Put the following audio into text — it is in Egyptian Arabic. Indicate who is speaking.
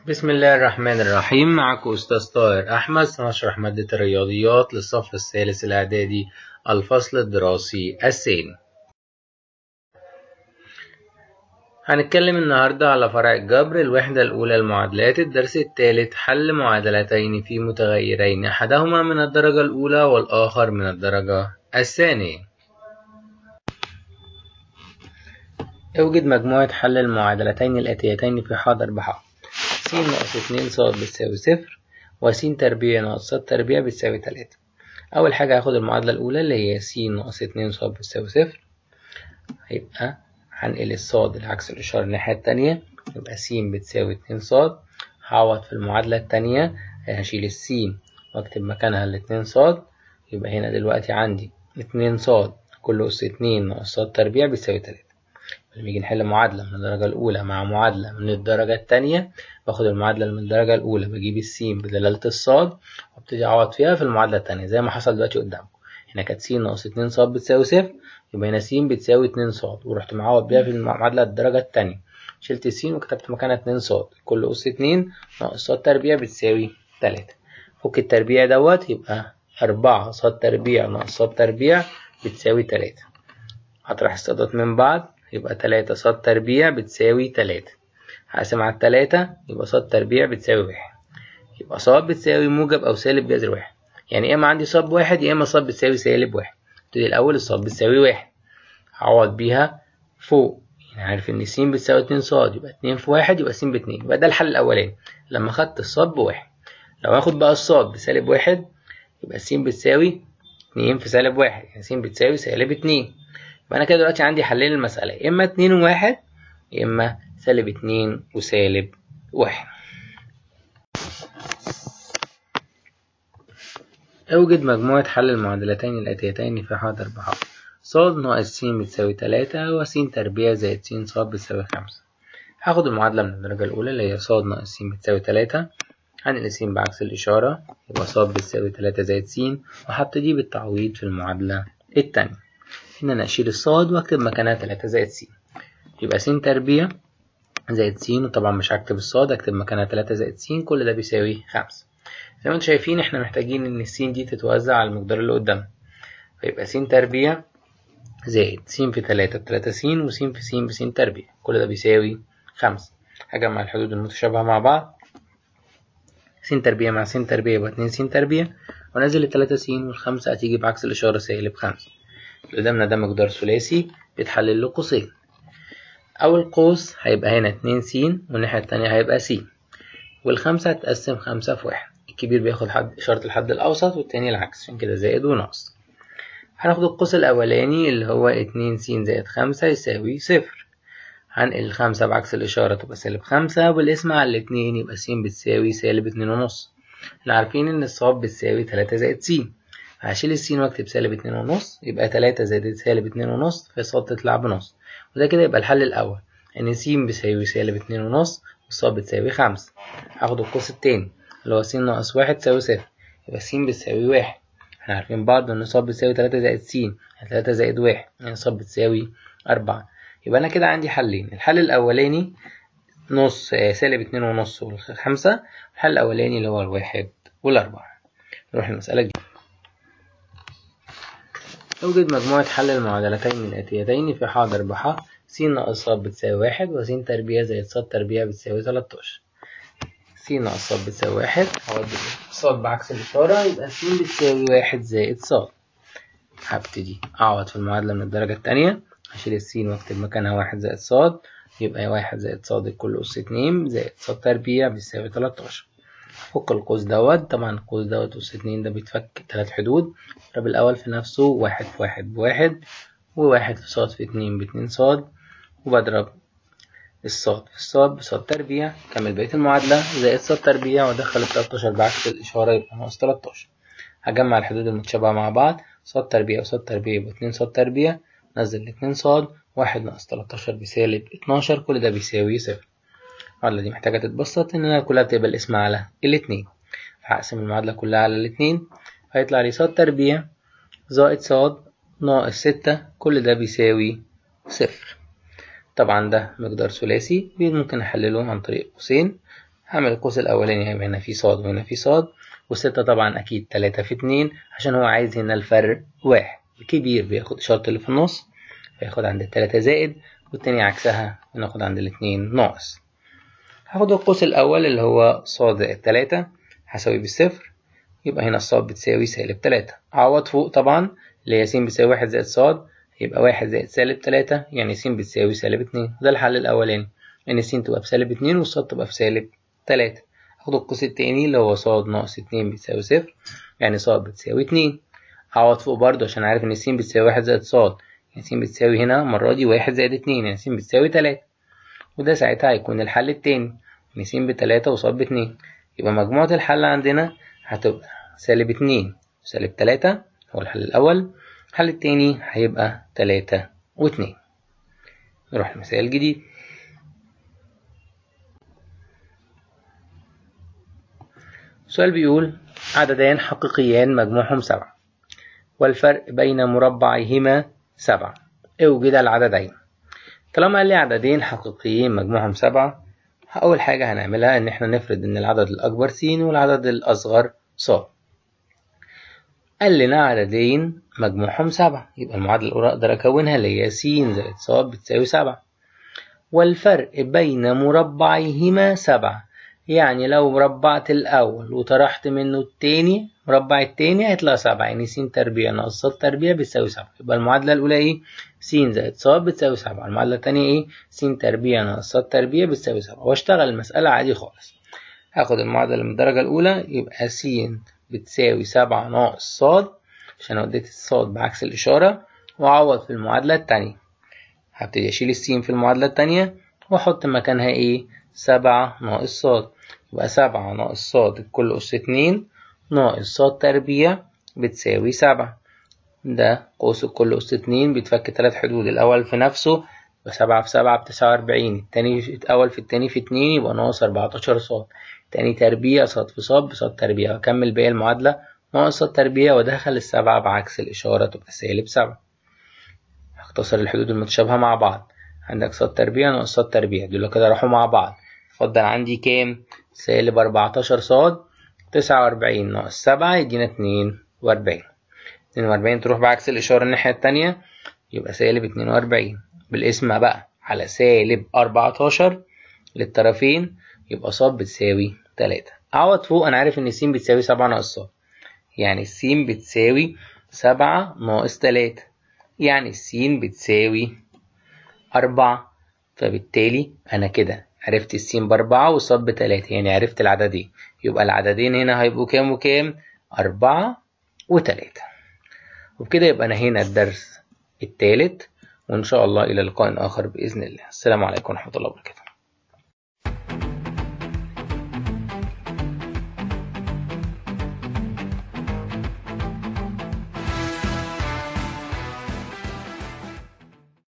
Speaker 1: بسم الله الرحمن الرحيم معكم أستاذ طاهر أحمد سنشرح مادة الرياضيات للصف الثالث الإعدادي الفصل الدراسي الثاني هنتكلم النهاردة على فرع الجبر الوحدة الأولى المعادلات الدرس الثالث حل معادلتين في متغيرين أحدهما من الدرجة الأولى والآخر من الدرجة الثانية اوجد مجموعة حل المعادلتين الآتيتين في حاضر بحق س ناقص اتنين ص بتساوي صفر وس تربيع ناقص ص تربيع بتساوي تلاتة أول حاجة هاخد المعادلة الأولى اللي هي س ناقص اتنين ص بتساوي صفر هيبقى هنقل الصاد العكس الإشارة الناحية التانية يبقى س بتساوي اتنين صاد هعوض في المعادلة التانية هشيل السين واكتب مكانها الاتنين صاد يبقى هنا دلوقتي عندي اتنين صاد كل أس اتنين ناقص صاد تربيع بيساوي تلاتة لما نيجي نحل معادلة من الدرجة الأولى مع معادلة من الدرجة التانية باخد المعادلة من الدرجة الأولى بجيب السين بدلالة الصاد وابتدي أعوض فيها في المعادلة التانية زي ما حصل دلوقتي قدامكم هنا كانت س ناقص اتنين صاد بتساوي صفر يبقى هنا س بتساوي اتنين صاد ورحت معوض بيها في المعادلة الدرجة التانية شلت السين وكتبت مكانها اتنين صاد كل أس اتنين ناقص صاد تربيع بتساوي تلاتة فك التربيع دوت يبقى أربعة صاد تربيع ناقص صاد تربيع بتساوي تلاتة هطرح الصادات من بعض يبقى تلاتة صاد تربيع بتساوي تلاتة هقسم على التلاتة يبقى صاد تربيع بتساوي واحد يبقى صاد بتساوي موجب أو سالب جذر واحد يعني يا إما عندي صاد بواحد يا إما صاد بتساوي سالب واحد ابتدي الأول الصاد بتساوي واحد هعوض بيها فوق يعني عارف إن س بتساوي اتنين صاد يبقى اتنين في واحد يبقى س باتنين يبقى ده الحل الأولاني لما خدت الصاد بواحد لو هاخد بقى الصاد بسالب واحد يبقى س بتساوي اتنين في سالب واحد يعني س بتساوي سالب اتنين يبقى أنا كده دلوقتي عندي حلين للمسألة يا إما اتنين وواحد يا إما سالب اتنين وسالب واحد أوجد مجموعة حل المعادلتين الآتيتين في حاضر بحق ص ناقص س بتساوي تلاتة وس تربيع زائد س ص بتساوي خمسة هاخد المعادلة من الدرجة الأولى اللي هي ص ناقص س بتساوي تلاتة هنقل س بعكس الإشارة يبقى ص بتساوي تلاتة زائد س وهبتدي بالتعويض في المعادلة التانية إن أنا أشيل الصاد وأكتب مكانها تلاتة زائد س يبقى س تربيع زائد س وطبعا مش هكتب الصاد هكتب مكانها تلاتة زائد س كل ده بيساوي خمسة زي ما انتم شايفين احنا محتاجين ان الس دي تتوزع على المقدار اللي قدامنا فيبقى س تربيع زائد س في تلاتة بتلاتة س وس في س بس تربيع كل ده بيساوي خمسة هجمع الحدود المتشابهة مع بعض س تربيع مع س تربيع يبقى اتنين س تربيع وانزل التلاتة س والخمسة هتيجي بعكس الإشارة سالب خمسة اللي قدامنا ده مقدار ثلاثي بيتحلل له قوسين أول قوس هيبقى هنا اتنين س والناحية التانية هيبقى س والخمسة هتقسم خمسة في واحد الكبير بياخد حد إشارة الحد الأوسط والتاني العكس عشان كده زائد وناقص هناخد القوس الأولاني اللي هو اتنين س زائد خمسة يساوي صفر هنقل الخمسة بعكس الإشارة تبقى سالب خمسة والاسم على الاتنين يبقى س بتساوي سالب اتنين ونص احنا عارفين إن الصاد بتساوي تلاتة زائد س هشيل السين واكتب سالب اتنين ونص يبقى تلاتة زائد سالب اتنين ونص فالصاد تطلع بنص وده كده يبقى الحل الأول إن س بيساوي سالب اتنين ونص والصاد بتساوي خمسة هاخد القوس التاني اللي هو س ناقص واحد تساوي صفر يبقى س بتساوي واحد احنا عارفين برضه إن الصاد بتساوي تلاتة زائد س يعني تلاتة زائد واحد يعني الصاد بتساوي أربعة يبقى أنا كده عندي حلين الحل الأولاني نص سالب اتنين ونص والخمسة الحل الأولاني اللي هو الواحد والأربعة نروح للمسألة الجديدة أوجد مجموعة حل المعادلتين الآتيتين في حاضر بحق س ناقص ص بتساوي واحد وس تربيع زائد ص تربيع بتساوي تلاتاشر س ناقص ص بتساوي واحد هودي ص بعكس الإشارة يبقى س بتساوي واحد زائد ص هبتدي أعوض في المعادلة من الدرجة التانية هشيل السين واكتب مكانها واحد زائد ص يبقى واحد زائد ص كل أس اتنين زائد ص تربيع بتساوي تلاتاشر فك القوس دوت طبعا القوس دوت أس اتنين ده بيتفك تلات حدود الضرب الأول في نفسه واحد في واحد بواحد وواحد في صاد في اتنين باتنين صاد وبضرب الصاد في الصاد بصاد تربيع كمل بقية المعادلة زائد صاد تربيع وأدخل التلاتاشر بعكس الإشارة يبقى ناقص تلاتاشر هجمع الحدود المتشابهة مع بعض صاد تربيع وصاد تربيع يبقى اتنين صاد تربيع نزل الاتنين صاد واحد ناقص تلاتاشر بسالب اتناشر كل ده بيساوي صفر المعادلة دي محتاجة تتبسط إن أنا كلها بتبقى الاسم على الاتنين هقسم المعادلة كلها على الاتنين هيطلع لي صاد تربيع زائد صاد ناقص ستة كل ده بيساوي صفر طبعا ده مقدار ثلاثي ممكن أحلله عن طريق قوسين هعمل القوس الأولاني هيبقى هنا في صاد وهنا في صاد والستة طبعا أكيد تلاتة في اتنين عشان هو عايز هنا الفرق واحد الكبير بياخد إشارة اللي في النص فياخد عند التلاتة زائد والتاني عكسها وناخد عند الاتنين ناقص هاخد القوس الأول اللي هو صاد زائد تلاتة هساوي بالصفر يبقى هنا الصاد بتساوي سالب تلاتة أعوض فوق طبعا اللي هي س بتساوي واحد زائد صاد يبقى واحد زائد سالب تلاتة يعني س بتساوي سالب اتنين ده الحل الأولاني إن س تبقى بسالب اتنين والصاد تبقى بسالب تلاتة هاخد القوس التاني اللي هو صاد ناقص اتنين بتساوي صفر يعني صاد بتساوي اتنين أعوض فوق برضه عشان عارف إن س بتساوي واحد زائد صاد يعني س بتساوي هنا المرة دي واحد زائد اتنين يعني س بتساوي تلاتة وده ساعتها هيكون الحل التاني إن س بتلاتة وصاد باتنين يبقى مجموعة الحل عندنا هتبقى سالب اتنين وسالب تلاتة هو الحل الأول الحل التاني هيبقى تلاتة واتنين نروح لمثال جديد السؤال بيقول عددان حقيقيان مجموعهم سبعة والفرق بين مربعيهما سبعة اوجد العددين طالما قال لي عددين حقيقيين مجموعهم سبعة أول حاجة هنعملها إن إحنا نفرض إن العدد الأكبر س والعدد الأصغر ص قال لنا عددين مجموعهم سبعة يبقى المعادلة الأولى أقدر أكونها اللي هي س زائد ص بتساوي سبعة والفرق بين مربعيهما سبعة يعني لو ربعت الأول وطرحت منه التاني مربع التاني هيطلع سبعة يعني س تربيع ناقص ص تربيع بتساوي سبعة يبقى المعادلة الأولى إيه؟ س زائد ص بتساوي سبعة المعادلة التانية إيه؟ س تربيع ناقص ص تربيع بتساوي سبعة واشتغل المسألة عادي خالص هاخد المعادلة من الدرجة الأولى يبقى س بتساوي سبعة ناقص ص عشان وديت الصاد بعكس الإشارة وأعوض في المعادلة التانية هبتدي أشيل السين في المعادلة التانية وأحط مكانها إيه؟ سبعة ناقص صاد يبقى سبعة ناقص صاد الكل أس اتنين ناقص صاد تربيع بتساوي سبعة ده قوس الكل أس اتنين بيتفك تلات حدود الأول في نفسه يبقى سبعة في سبعة بتسعة وأربعين التاني الأول في التاني في اتنين يبقى ناقص أربعتاشر صاد تاني تربيع صاد في صاد بصاد تربيع وأكمل باقي المعادلة ناقص صاد تربيع وأدخل السبعة بعكس الإشارة تبقى سالب سبعة هختصر الحدود المتشابهة مع بعض عندك صاد تربيع ناقص صاد تربيع دول كده راحوا مع بعض اتفضل عندي كام؟ سالب أربعتاشر صاد تسعة وأربعين ناقص سبعة يدينا اتنين وأربعين اتنين وأربعين تروح بعكس الإشارة الناحية التانية يبقى سالب اتنين وأربعين بالاسم بقى على سالب أربعتاشر للطرفين يبقى صاد بتساوي تلاتة أعوض فوق أنا عارف إن س بتساوي سبعة ناقص صاد يعني الس بتساوي سبعة ناقص تلاتة يعني الس بتساوي أربعة فبالتالي أنا كده عرفت السين بأربعة والصاد بتلاتة يعني عرفت العددين يبقى العددين هنا هيبقوا كام وكام؟ أربعة وتلاتة وبكده يبقى نهينا الدرس التالت وإن شاء الله إلى لقاء آخر بإذن الله السلام عليكم ورحمة الله وبركاته